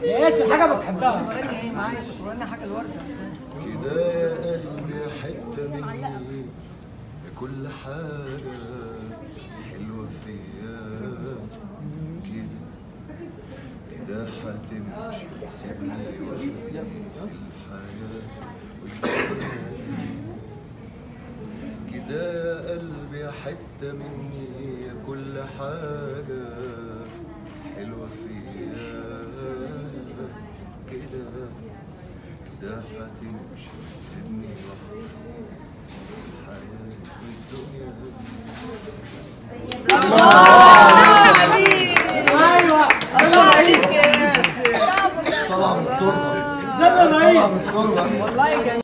ياسر حاجه بتحبها وريني ايه معايا كنت وريني حاجه الورده كده يا قلبي حتة مني كل حاجة حلوة فيا كده كده هتمشي تسيبني وحدي في الحياة والدنيا كده يا قلبي حتة مني كل حاجة حلوة فيا كده كده هتمشي تسيبني وحدي في الحياة والدنيا ايوه الله عليك يا ياسر طلع من التربة زلمه طلع رئيس من التربة والله جميل